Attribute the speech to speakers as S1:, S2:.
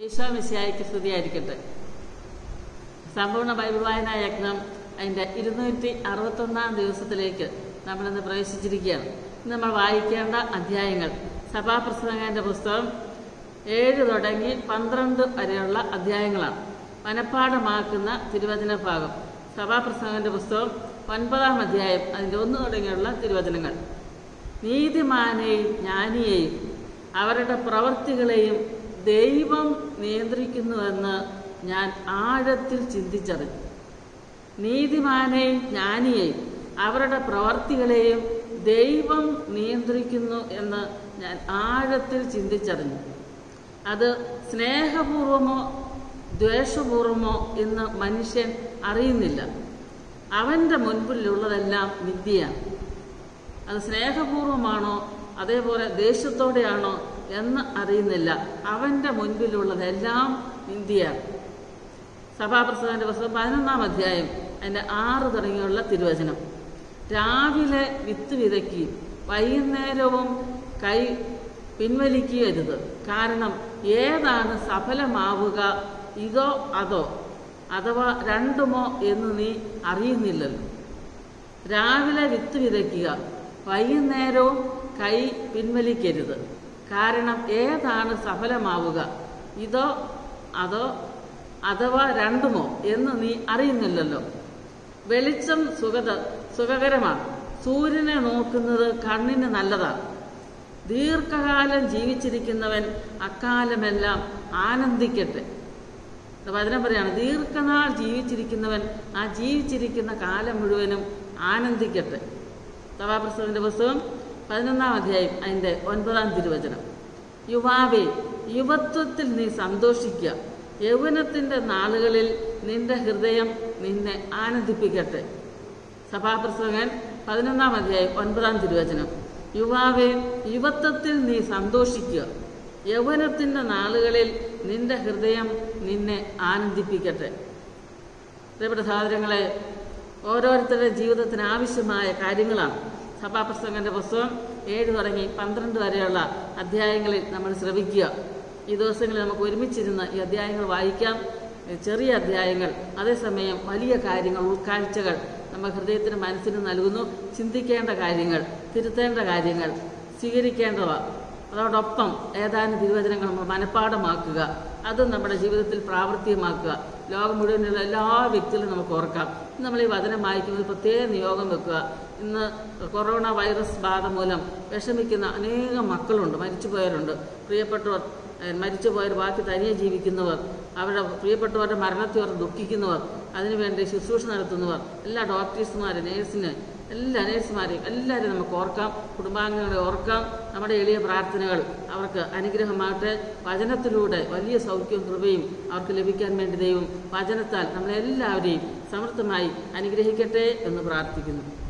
S1: ഈശോ മിശിയായിക്ക് സ്തുതിയായിരിക്കട്ടെ സമ്പൂർണ്ണ ബൈബിൾ വായനാ യജ്ഞം അതിൻ്റെ ഇരുന്നൂറ്റി അറുപത്തൊന്നാം ദിവസത്തിലേക്ക് നമ്മളിന്ന് പ്രവേശിച്ചിരിക്കുകയാണ് ഇന്ന് നമ്മൾ വായിക്കേണ്ട അധ്യായങ്ങൾ സഭാപ്രസംഗൻ്റെ പുസ്തകം ഏഴ് തുടങ്ങി പന്ത്രണ്ട് വരെയുള്ള അധ്യായങ്ങളാണ് മനഃപ്പാഠമാക്കുന്ന തിരുവചന ഭാഗം സഭാപ്രസംഗൻ്റെ പുസ്തകം ഒൻപതാം അധ്യായം അതിൻ്റെ ഒന്ന് തുടങ്ങിയുള്ള തിരുവചനങ്ങൾ നീതിമാനെയും ജ്ഞാനിയെയും അവരുടെ പ്രവൃത്തികളെയും ദൈവം നിയന്ത്രിക്കുന്നുവെന്ന് ഞാൻ ആഴത്തിൽ ചിന്തിച്ചറിഞ്ഞു നീതിമാനെയും ജ്ഞാനിയെയും അവരുടെ പ്രവർത്തികളെയും ദൈവം നിയന്ത്രിക്കുന്നു എന്ന് ഞാൻ ആഴത്തിൽ ചിന്തിച്ചറിഞ്ഞു അത് സ്നേഹപൂർവമോ ദ്വേഷപൂർവമോ എന്ന് മനുഷ്യൻ അറിയുന്നില്ല അവൻ്റെ മുൻപിലുള്ളതെല്ലാം വിദ്യയാണ് അത് സ്നേഹപൂർവമാണോ അതേപോലെ ദേഷ്യത്തോടെയാണോ എന്ന് അറിയുന്നില്ല അവൻ്റെ മുൻപിലുള്ളതെല്ലാം ഇന്ത്യയാണ് സഭാപ്രസംഗന്റെ പുസ്തകം പതിനൊന്നാം അധ്യായം അതിൻ്റെ ആറ് തുടങ്ങിയുള്ള തിരുവചനം രാവിലെ വിത്ത് വിതയ്ക്കി വൈകുന്നേരവും കൈ പിൻവലിക്കരുത് കാരണം ഏതാണ് സഫലമാവുക ഇതോ അതോ അഥവാ രണ്ടുമോ എന്ന് നീ അറിയുന്നില്ലല്ലോ രാവിലെ വിത്ത് വിതയ്ക്കുക വൈകുന്നേരവും കൈ പിൻവലിക്കരുത് കാരണം ഏതാണ് സഫലമാവുക ഇതോ അതോ അഥവാ രണ്ടുമോ എന്ന് നീ അറിയുന്നില്ലല്ലോ വെളിച്ചം സുഖത സുഖകരമാണ് സൂര്യനെ നോക്കുന്നത് കണ്ണിന് നല്ലതാണ് ദീർഘകാലം ജീവിച്ചിരിക്കുന്നവൻ അക്കാലമെല്ലാം ആനന്ദിക്കട്ടെ വചനം പറയാണ് ദീർഘനാൾ ജീവിച്ചിരിക്കുന്നവൻ ആ ജീവിച്ചിരിക്കുന്ന കാലം മുഴുവനും ആനന്ദിക്കട്ടെ സഭാപ്രസവന്റെ പുസ്തകം പതിനൊന്നാം അധ്യായം അതിൻ്റെ ഒൻപതാം തിരുവചനം യുവാവേ യുവത്വത്തിൽ നീ സന്തോഷിക്കുക യൗവനത്തിൻ്റെ നാളുകളിൽ നിന്റെ ഹൃദയം നിന്നെ ആനന്ദിപ്പിക്കട്ടെ സഭാപ്രസംഗൻ പതിനൊന്നാം അധ്യായം ഒൻപതാം തിരുവചനം യുവാവേ യുവത്വത്തിൽ നീ സന്തോഷിക്കുക യൗവനത്തിൻ്റെ നാളുകളിൽ നിന്റെ ഹൃദയം നിന്നെ ആനന്ദിപ്പിക്കട്ടെ പ്രിയപ്പെട്ട സഹോദരങ്ങളെ ഓരോരുത്തരുടെ ജീവിതത്തിന് ആവശ്യമായ കാര്യങ്ങളാണ് സഭാപ്രസംഗന്റെ പുസ്തകം ഏഴ് തുടങ്ങി പന്ത്രണ്ട് വരെയുള്ള അധ്യായങ്ങളിൽ നമ്മൾ ശ്രമിക്കുക ഈ ദിവസങ്ങളിൽ നമുക്ക് ഒരുമിച്ചിരുന്ന് ഈ അധ്യായങ്ങൾ വായിക്കാം ചെറിയ അധ്യായങ്ങൾ അതേസമയം വലിയ കാര്യങ്ങൾ ഉൾക്കാഴ്ചകൾ നമ്മുടെ ഹൃദയത്തിന് മനസ്സിന് നൽകുന്നു ചിന്തിക്കേണ്ട കാര്യങ്ങൾ തിരുത്തേണ്ട കാര്യങ്ങൾ സ്വീകരിക്കേണ്ടവ അതോടൊപ്പം ഏതാനും തിരുവചനങ്ങൾ നമ്മൾ മനഃപ്പാടമാക്കുക അത് നമ്മുടെ ജീവിതത്തിൽ പ്രാവർത്തികമാക്കുക ലോകം മുഴുവനുള്ള എല്ലാ വ്യക്തികളും നമുക്ക് ഓർക്കാം ഇന്ന് നമ്മൾ ഈ വചനം വായിക്കുമ്പോൾ പ്രത്യേക നിയോഗം വെക്കുക ഇന്ന് കൊറോണ വൈറസ് ബാധ മൂലം വിഷമിക്കുന്ന അനേകം മക്കളുണ്ട് മരിച്ചുപോയവരുണ്ട് പ്രിയപ്പെട്ടവർ മരിച്ചുപോയവർ ബാക്കി തനിയെ ജീവിക്കുന്നവർ അവരുടെ പ്രിയപ്പെട്ടവരുടെ മരണത്തെ ഓർത്ത് ദുഃഖിക്കുന്നവർ അതിനുവേണ്ടി ശുശ്രൂഷ നടത്തുന്നവർ എല്ലാ ഡോക്ടേഴ്സുമാർ നേഴ്സിന് എല്ലാ നേഴ്സുമാരെയും എല്ലാവരെയും നമുക്ക് ഓർക്കാം കുടുംബാംഗങ്ങളെ ഓർക്കാം നമ്മുടെ എളിയ പ്രാർത്ഥനകൾ അവർക്ക് അനുഗ്രഹമാകട്ടെ വചനത്തിലൂടെ വലിയ സൗഖ്യവും കൃപയും അവർക്ക് ലഭിക്കാൻ വേണ്ടി ദൈവം വചനത്താൽ നമ്മളെല്ലാവരെയും സമൃദ്ധമായി അനുഗ്രഹിക്കട്ടെ എന്ന് പ്രാർത്ഥിക്കുന്നു